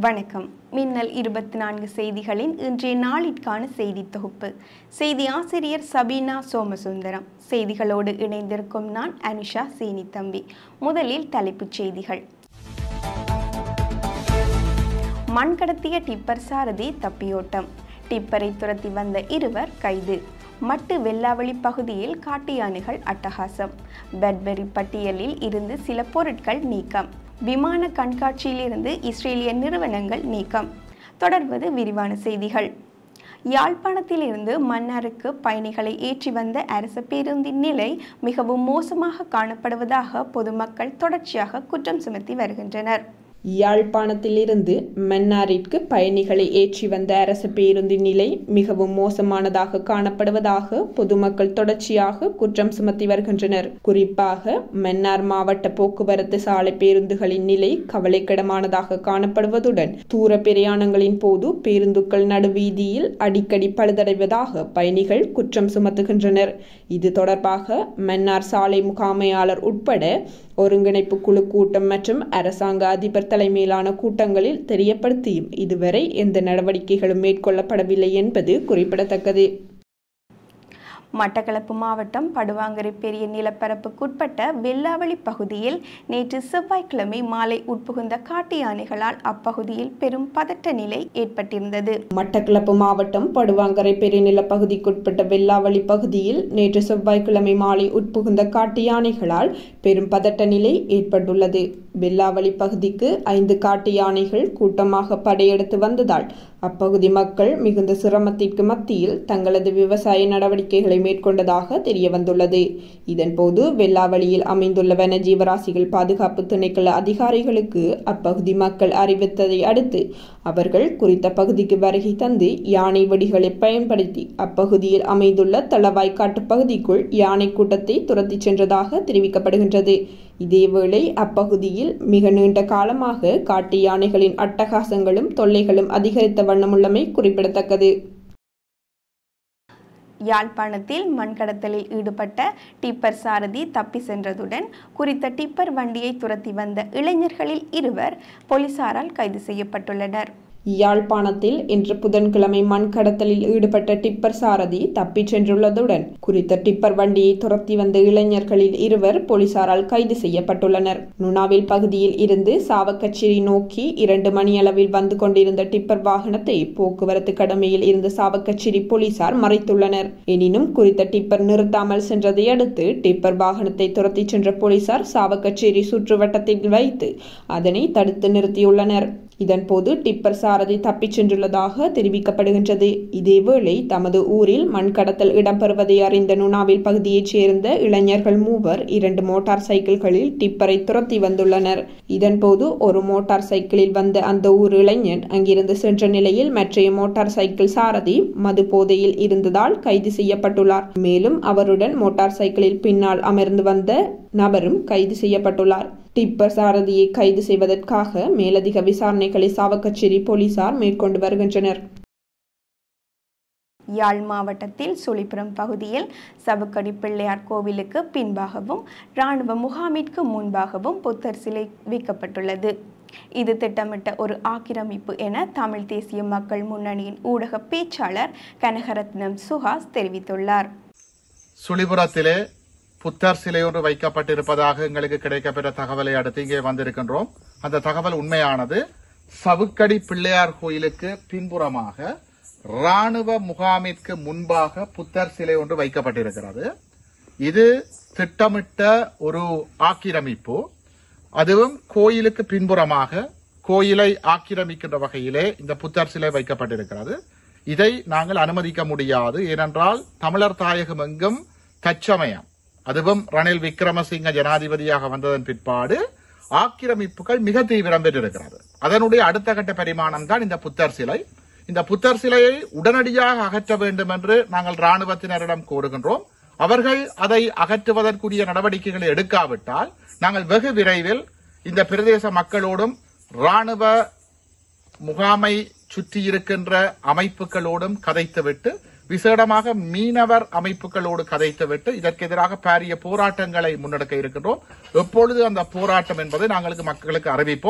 வணக்கம் மின்னல் இருபத்தி நான்கு செய்திகளின் இன்றைய நாளிற்கான செய்தி தொகுப்பு செய்தி ஆசிரியர் சபீனா சோமசுந்தரம் செய்திகளோடு இணைந்திருக்கும் நான் அனுஷா சீனி தம்பி முதலில் தலைப்புச் செய்திகள் மண் கடத்திய டிப்பர் சாரதி தப்பியோட்டம் டிப்பரை துரத்தி வந்த இருவர் கைது மட்டு வெள்ளாவளி பகுதியில் காட்டு யானைகள் அட்டகாசம் பெட்பெரி பட்டியலில் இருந்து சில பொருட்கள் நீக்கம் விமான கண்காட்சியிலிருந்து இஸ்ரேலிய நிறுவனங்கள் நீக்கம் தொடர்வது விரிவான செய்திகள் யாழ்ப்பாணத்திலிருந்து மன்னாருக்கு பயணிகளை ஏற்றி வந்த அரசு பேருந்தின் நிலை மிகவும் மோசமாக காணப்படுவதாக பொதுமக்கள் தொடர்ச்சியாக குற்றம் சுமத்தி வருகின்றனர் யாழ்ப்பாணத்திலிருந்து மன்னாரிற்கு பயணிகளை ஏற்றி வந்த அரசு பேருந்தின் நிலை மிகவும் மோசமானதாக காணப்படுவதாக பொதுமக்கள் தொடர்ச்சியாக குற்றம் சுமத்தி வருகின்றனர் குறிப்பாக மன்னார் மாவட்ட போக்குவரத்து சாலை பேருந்துகளின் நிலை கவலைக்கிடமானதாக காணப்படுவதுடன் தூர பிரயாணங்களின் போது பேருந்துகள் நடுவீதியில் அடிக்கடி பழுதடைவதாக பயணிகள் குற்றம் சுமத்துகின்றனர் இது தொடர்பாக மன்னார் சாலை முகாமையாளர் உட்பட ஒருங்கிணைப்பு குழு கூட்டம் மற்றும் அரசாங்க அதிபர் தலைமையிலான கூட்டங்களில் தெரியப்படுத்தியும் இதுவரை எந்த நடவடிக்கைகளும் மேற்கொள்ளப்படவில்லை என்பது குறிப்பிடத்தக்கது மட்டக்களப்பு மாவட்டம் படுவாங்கரை பெரிய நிலப்பரப்புக்குட்பட்ட வெள்ளாவளி பகுதியில் நேற்று செவ்வாய்க்கிழமை மாலை உட்புகுந்த காட்டு யானைகளால் அப்பகுதியில் பெரும் பதட்ட நிலை ஏற்பட்டிருந்தது மட்டக்களப்பு மாவட்டம் படுவாங்கரை பெருநில பகுதிக்குட்பட்ட வெள்ளாவளி பகுதியில் நேற்று செவ்வாய்க்கிழமை மாலை உட்புகுந்த காட்டு யானைகளால் பெரும் பதட்ட நிலை ஏற்பட்டுள்ளது வெள்ளாவளி பகுதிக்கு ஐந்து காட்டு யானைகள் கூட்டமாக படையெடுத்து வந்ததால் அப்பகுதி மக்கள் மிகுந்த சிரமத்திற்கு மத்தியில் தங்களது விவசாய நடவடிக்கைகளை மேற்கொண்டதாக தெரிய வந்துள்ளது இதன்போது வெள்ளாவளியில் அமைந்துள்ள வனஜீவராசிகள் பாதுகாப்பு திணைக்கள அதிகாரிகளுக்கு அப்பகுதி மக்கள் அறிவித்ததை அடுத்து அவர்கள் குறித்த பகுதிக்கு வருகை தந்து யானை வெடிகளை பயன்படுத்தி அப்பகுதியில் அமைந்துள்ள தளவாய்க்காட்டு பகுதிக்குள் யானை கூட்டத்தை துரத்திச் சென்றதாக தெரிவிக்கப்படுகின்றது இதேவேளை அப்பகுதியில் மிக நீண்ட காலமாக காட்டு யானைகளின் அட்டகாசங்களும் தொல்லைகளும் அதிகரித்த வண்ணமுள்ளமை குறிப்பிடத்தக்கது யாழ்ப்பாணத்தில் மண்கடத்தலில் ஈடுபட்ட டிப்பர் சாரதி தப்பி சென்றதுடன் குறித்த டிப்பர் வண்டியை துரத்தி வந்த இளைஞர்களில் இருவர் போலீசாரால் கைது செய்யப்பட்டுள்ளனர் யாழ்ப்பாணத்தில் இன்று புதன்கிழமை மண் கடத்தலில் ஈடுபட்ட டிப்பர் சாரதி தப்பிச் சென்றுள்ளதுடன் குறித்த டிப்பர் வண்டியை துரத்தி வந்த இளைஞர்களில் இருவர் போலீசாரால் கைது செய்யப்பட்டுள்ளனர் நுணாவில் பகுதியில் இருந்து சாவக்கச்சேரி நோக்கி இரண்டு மணியளவில் வந்து கொண்டிருந்த டிப்பர் வாகனத்தை போக்குவரத்து கடமையில் இருந்த சாவக்கச்சேரி போலீசார் மறைத்துள்ளனர் எனினும் குறித்த டிப்பர் நிறுத்தாமல் சென்றதை அடுத்து டிப்பர் வாகனத்தை துரத்தி சென்ற போலீசார் சாவக்கச்சேரி சுற்றுவட்டத்தில் வைத்து அதனை தடுத்து நிறுத்தியுள்ளனர் இதன்போது டிப்பர் சாரதி தப்பிச் சென்றுள்ளதாக தெரிவிக்கப்படுகின்றது இதேவேளை தமது ஊரில் மண் கடத்தல் இடம்பெறுவதை அறிந்த நுணாவில் பகுதியைச் சேர்ந்த இளைஞர்கள் மூவர் இரண்டு மோட்டார் சைக்கிள்களில் டிப்பரை துரத்தி வந்துள்ளனர் இதன்போது ஒரு மோட்டார் சைக்கிளில் வந்த அந்த ஊர் இளைஞன் அங்கிருந்து சென்ற நிலையில் மற்றைய மோட்டார் சைக்கிள் சாரதி மது போதையில் இருந்ததால் கைது செய்யப்பட்டுள்ளார் மேலும் அவருடன் மோட்டார் சைக்கிளில் பின்னால் அமர்ந்து வந்த நபரும் கைது செய்யப்பட்டுள்ளார் டிப்பர் சாரதியை கைது செய்வதற்காக மேலதிக விசாரணைகளை சாவக்கச்சேரி போலீசார் மேற்கொண்டு வருகின்றனர் யாழ் மாவட்டத்தில் சுழிப்புறம் பகுதியில் சவுக்கடி பிள்ளையார் கோவிலுக்கு பின்பாகவும் இராணுவ முகாமிற்கு முன்பாகவும் புத்தர் சிலை வைக்கப்பட்டுள்ளது இது திட்டமிட்ட ஒரு ஆக்கிரமிப்பு என தமிழ் தேசிய மக்கள் முன்னணியின் ஊடக பேச்சாளர் கனகரத்னம் சுஹாஸ் தெரிவித்துள்ளார் சுழிபுரத்திலே புத்தர் சிலை ஒன்று வைக்கப்பட்டிருப்பதாக எங்களுக்கு கிடைக்கப்பெற்ற தகவலை அடுத்து இங்கே வந்திருக்கின்றோம் அந்த தகவல் உண்மையானது சவுக்கடி பிள்ளையார் கோயிலுக்கு பின்புறமாக ராணுவ முகாமிற்கு முன்பாக புத்தர் சிலை ஒன்று வைக்கப்பட்டிருக்கிறது இது திட்டமிட்ட ஒரு ஆக்கிரமிப்பு அதுவும் கோயிலுக்கு பின்புறமாக கோயிலை ஆக்கிரமிக்கின்ற வகையிலே இந்த புத்தர் சிலை வைக்கப்பட்டிருக்கிறது இதை நாங்கள் அனுமதிக்க முடியாது ஏனென்றால் தமிழர் தாயகம் எங்கும் தற்சமயம் அதுவும் ரணில் விக்ரமசிங்க ஜனாதிபதியாக வந்ததன் பிற்பாடு ஆக்கிரமிப்புகள் மிக தீவிரம் பெற்றிருக்கிறது அதனுடைய அடுத்த கட்ட பரிமாணம் தான் இந்த புத்தர் சிலை இந்த புத்தர் சிலையை உடனடியாக அகற்ற வேண்டும் என்று நாங்கள் ராணுவத்தினரிடம் கோருகின்றோம் அவர்கள் அதை அகற்றுவதற்குரிய நடவடிக்கைகளை எடுக்காவிட்டால் நாங்கள் வெகு விரைவில் இந்த பிரதேச மக்களோடும் ராணுவ முகாமை சுற்றி இருக்கின்ற அமைப்புகளோடும் கதைத்துவிட்டு விசேடமாக மீனவர் அமைப்புகளோடு கதைத்துவிட்டு இதற்கு எதிராக பாரிய போராட்டங்களை முன்னெடுக்க இருக்கின்றோம் எப்பொழுது அந்த போராட்டம் என்பதை நாங்களுக்கு மக்களுக்கு அறிவிப்போம்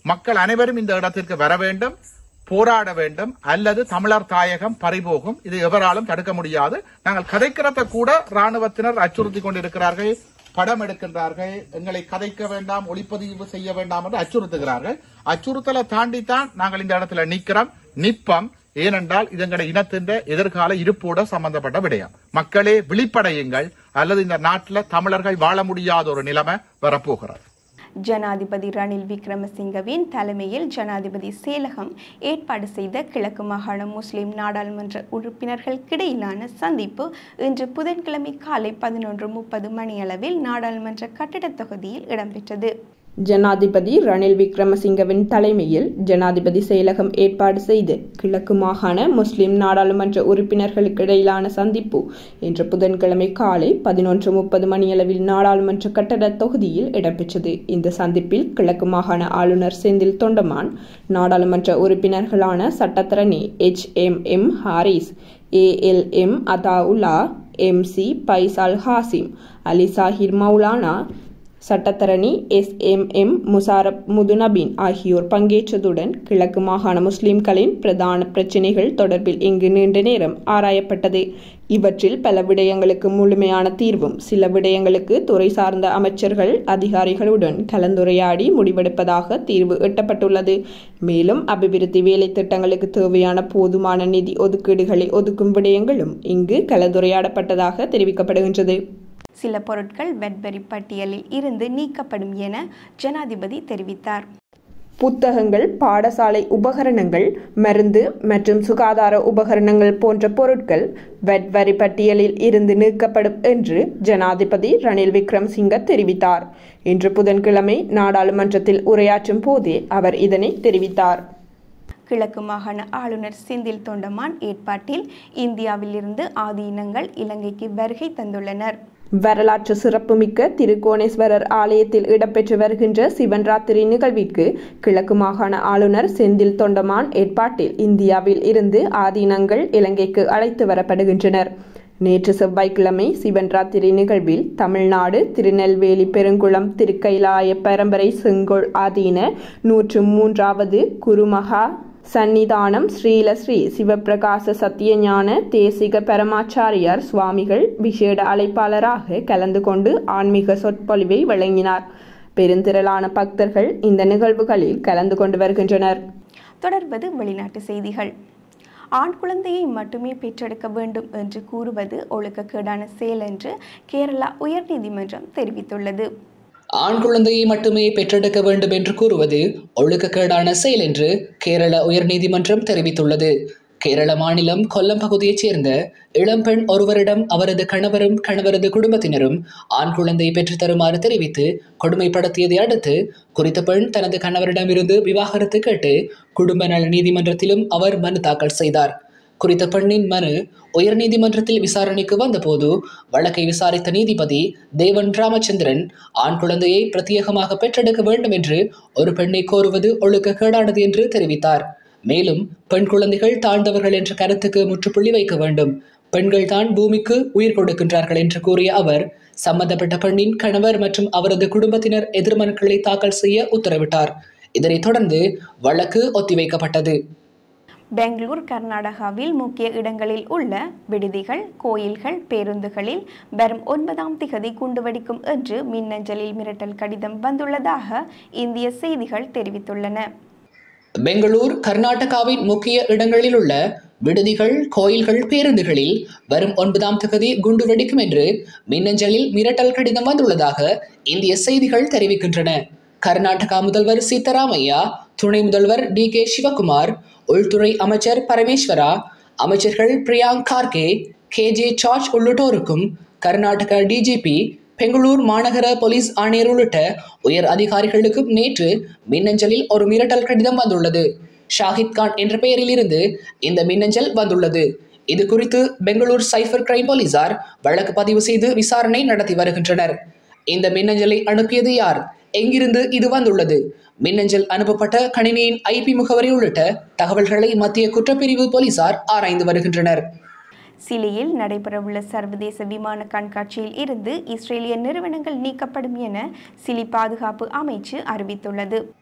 மக்கள் அனைவரும் இந்த இடத்திற்கு வர வேண்டும் போராட வேண்டும் அல்லது தமிழர் தாயகம் பறிபோகும் இது எவராலும் தடுக்க முடியாது நாங்கள் கதைக்கிறத கூட ராணுவத்தினர் அச்சுறுத்தி கொண்டிருக்கிறார்கள் படம் எடுக்கின்றார்கள் எங்களை கதைக்க வேண்டாம் ஒளிப்பதிவு செய்ய வேண்டாம் என்று அச்சுறுத்துகிறார்கள் அச்சுறுத்தலை தாண்டித்தான் நாங்கள் இந்த இடத்துல நிக்கிறோம் நிப்பம் ஏனென்றால் இது எங்களுடைய இனத்தின் எதிர்கால இருப்போட சம்பந்தப்பட்ட விடயம் மக்களே விழிப்படையுங்கள் அல்லது இந்த நாட்டில் தமிழர்கள் வாழ முடியாத ஒரு நிலைமை வரப்போகிறது ஜனாதிபதி ரணில் விக்ரமசிங்கவின் தலைமையில் ஜனாதிபதி செயலகம் ஏற்பாடு செய்த கிழக்கு மாகாண முஸ்லிம் நாடாளுமன்ற உறுப்பினர்களுக்கிடையிலான சந்திப்பு இன்று புதன்கிழமை காலை பதினொன்று முப்பது மணியளவில் நாடாளுமன்ற கட்டிடத் தொகுதியில் இடம்பெற்றது ஜனாதிபதி ரணில் விக்ரமசிங்கவின் தலைமையில் ஜனாதிபதி செயலகம் ஏற்பாடு செய்து கிழக்கு மாகாண முஸ்லிம் நாடாளுமன்ற உறுப்பினர்களுக்கு இடையிலான சந்திப்பு இன்று புதன்கிழமை காலை பதினொன்று முப்பது மணியளவில் நாடாளுமன்ற கட்டட தொகுதியில் இடம்பெற்றது இந்த சந்திப்பில் கிழக்கு மாகாண ஆளுநர் செந்தில் தொண்டமான் நாடாளுமன்ற உறுப்பினர்களான சட்டத்தரணி H M M Harees ALM Athaullah M C Faizal Hashim Ali Zahir Moulana சட்டத்தரணி S M M Musharraf Muthunabeen ஆகியோர் பங்கேற்றதுடன் கிழக்கு மாகாண முஸ்லிம்களின் பிரதான பிரச்சினைகள் தொடர்பில் இங்கு நீண்ட நேரம் ஆராயப்பட்டது இவற்றில் பல விடயங்களுக்கு முழுமையான தீர்வும் சில விடயங்களுக்கு துறை சார்ந்த அமைச்சர்கள் அதிகாரிகளுடன் கலந்துரையாடி முடிவெடுப்பதாக தீர்வு எட்டப்பட்டுள்ளது மேலும் அபிவிருத்தி வேலை திட்டங்களுக்கு தேவையான போதுமான நிதி ஒதுக்கீடுகளை ஒதுக்கும் விடயங்களும் இங்கு கலந்துரையாடப்பட்டதாக தெரிவிக்கப்படுகின்றது சில பொருட்கள் வெட்பெரி பட்டியலில் இருந்து நீக்கப்படும் என ஜனாதிபதி தெரிவித்தார் புத்தகங்கள் பாடசாலை உபகரணங்கள் மருந்து மற்றும் சுகாதார உபகரணங்கள் போன்ற பொருட்கள் வெட் வரி பட்டியலில் இருந்து நீக்கப்படும் என்று ஜனாதிபதி ரணில் விக்ரம்சிங்க தெரிவித்தார் இன்று புதன்கிழமை நாடாளுமன்றத்தில் உரையாற்றும் போதே அவர் இதனை தெரிவித்தார் கிழக்கு மாகாண ஆளுநர் செந்தில் தொண்டமான் ஏற்பாட்டில் இந்தியாவிலிருந்து ஆதீனங்கள் இலங்கைக்கு வருகை தந்துள்ளனர் வரலாற்று சிறப்புமிக்க திருக்கோணேஸ்வரர் ஆலயத்தில் இடம்பெற்று வருகின்ற சிவன் ராத்திரி நிகழ்விற்கு கிழக்கு மாகாண ஆளுநர் செந்தில் தொண்டமான் ஏற்பாட்டில் இந்தியாவில் இருந்து ஆதீனங்கள் இலங்கைக்கு அழைத்து வரப்படுகின்றனர் நேற்று செவ்வாய்க்கிழமை சிவன் ராத்திரி நிகழ்வில் தமிழ்நாடு திருநெல்வேலி பெருங்குளம் திருக்கைலாய பரம்பரை செங்கோல் ஆதீன நூற்று மூன்றாவது குருமகா சந்நிதானம் ஸ்ரீல ஸ்ரீ சிவப்பிரகாச சத்தியஞான தேசிக பரமாச்சாரியார் சுவாமிகள் விசேட அழைப்பாளராக கலந்து கொண்டு ஆன்மீக சொற்பொழிவை வழங்கினார் பெருந்திரளான பக்தர்கள் இந்த நிகழ்வுகளில் கலந்து கொண்டு வருகின்றனர் தொடர்வது வெளிநாட்டு செய்திகள் ஆண் குழந்தையை மட்டுமே பெற்றெடுக்க வேண்டும் என்று கூறுவது ஒழுக்கக்கேடான செயல் என்று கேரளா உயர்நீதிமன்றம் தெரிவித்துள்ளது ஆண் குழந்தையை மட்டுமே பெற்றெடுக்க வேண்டும் என்று கூறுவது ஒழுக்கக்கேடான செயல் என்று கேரள உயர்நீதிமன்றம் தெரிவித்துள்ளது கேரள மாநிலம் கொல்லம் பகுதியைச் சேர்ந்த இளம்பெண் ஒருவரிடம் அவரது கணவரும் கணவரது குடும்பத்தினரும் ஆண் குழந்தையை பெற்றுத் தருமாறு தெரிவித்து கொடுமைப்படுத்தியதை அடுத்து குறித்த பெண் தனது கணவரிடமிருந்து விவாகரத்து கேட்டு குடும்ப நல நீதிமன்றத்திலும் அவர் மனு தாக்கல் செய்தார் குறித்த பெண்ணின் மனு உயர்நீதிமன்றத்தில் விசாரணைக்கு வந்தபோது வழக்கை விசாரித்த நீதிபதி தேவன் ராமச்சந்திரன் ஆண் குழந்தையை பிரத்யேகமாக பெற்றெடுக்க வேண்டும் என்று ஒரு பெண்ணை கோருவது ஒழுக்கக்கேடானது என்று தெரிவித்தார் மேலும் பெண் குழந்தைகள் தாழ்ந்தவர்கள் என்ற கருத்துக்கு முற்றுப்புள்ளி வைக்க வேண்டும் பெண்கள் தான் பூமிக்கு உயிர் கொடுக்கின்றார்கள் என்று கூறிய அவர் சம்பந்தப்பட்ட பெண்ணின் கணவர் மற்றும் அவரது குடும்பத்தினர் எதிர்மனுக்களை தாக்கல் செய்ய உத்தரவிட்டார் இதனைத் தொடர்ந்து வழக்கு ஒத்திவைக்கப்பட்டது பெங்களூர் கர்நாடகாவில் முக்கிய இடங்களில் உள்ள விடுதிகள் கோயில்கள் பேருந்துகளில் வரும் ஒன்பதாம் திகதி குண்டுவெடிக்கும் என்று மின்னஞ்சலில் மிரட்டல் கடிதம் வந்துள்ளதாக இந்திய செய்திகள் தெரிவித்துள்ளன பெங்களூர் கர்நாடகாவின் முக்கிய இடங்களில் உள்ள விடுதிகள் கோயில்கள் பேருந்துகளில் வரும் ஒன்பதாம் தேதி குண்டு வெடிக்கும் என்று மின்னஞ்சலில் மிரட்டல் கடிதம் வந்துள்ளதாக இந்திய செய்திகள் தெரிவிக்கின்றன கர்நாடகா முதல்வர் சீதாராமையா துணை முதல்வர் டி கே சிவகுமார் உள்துறை அமைச்சர் பரமேஸ்வரா அமைச்சர்கள் Priyank Kharge K J George உள்ளிட்டோருக்கும் கர்நாடக டிஜிபி பெங்களூர் மாநகர போலீஸ் ஆணையர் உள்ளிட்ட உயர் அதிகாரிகளுக்கும் நேற்று மின்னஞ்சலில் ஒரு மிரட்டல் கடிதம் வந்துள்ளது ஷாஹித் கான் என்ற பெயரில் இருந்து இந்த மின்னஞ்சல் வந்துள்ளது இது குறித்து பெங்களூர் சைபர் கிரைம் போலீசார் வழக்கு பதிவு செய்து விசாரணை நடத்தி வருகின்றனர் இந்த மின்னஞ்சலை அனுப்பியது யார் எங்கிருந்து இது வந்துள்ளது மின்னஞ்சல் அனுப்பப்பட்ட கணினியின் ஐபி முகவரி உள்ளிட்ட தகவல்களை மத்திய குற்றப்பிரிவு போலீசார் ஆராய்ந்து வருகின்றனர் சிலியில் நடைபெறவுள்ள சர்வதேச விமான கண்காட்சியில் இருந்து இஸ்ரேலிய நிறுவனங்கள் நீக்கப்படும் என சிலி பாதுகாப்பு அமைச்சு அறிவித்துள்ளது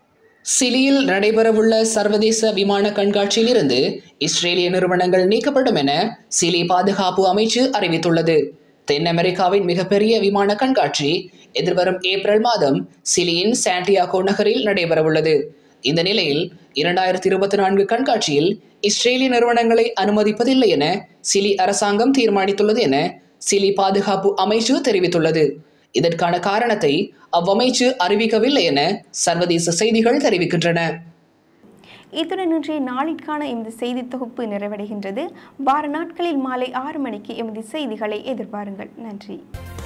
சிலியில் நடைபெறவுள்ள சர்வதேச விமான கண்காட்சியில் இருந்து இஸ்ரேலிய நிறுவனங்கள் நீக்கப்படும் என சிலி பாதுகாப்பு அமைச்சு அறிவித்துள்ளது தென் அமெரிக்காவின் மிகப்பெரிய விமான கண்காட்சி எதிர்வரும் ஏப்ரல் மாதம் சிலியின் சாண்டியாகோ நகரில் நடைபெறவுள்ளது இந்த நிலையில் இரண்டாயிரத்தி இருபத்தி நான்கு கண்காட்சியில் இஸ்ரேலிய நிறுவனங்களை அனுமதிப்பதில்லை என சிலி அரசாங்கம் தீர்மானித்துள்ளது என சிலி பாதுகாப்பு அமைச்சு தெரிவித்துள்ளது இதற்கான காரணத்தை அவ்வமைச்சு அறிவிக்கவில்லை என சர்வதேச செய்திகள் தெரிவிக்கின்றன இத்துடன் இன்றைய நாளிற்கான எமது செய்தி தொகுப்பு நிறைவடைகின்றது வார நாட்களில் மாலை ஆறு மணிக்கு எமது செய்திகளை எதிர்பாருங்கள் நன்றி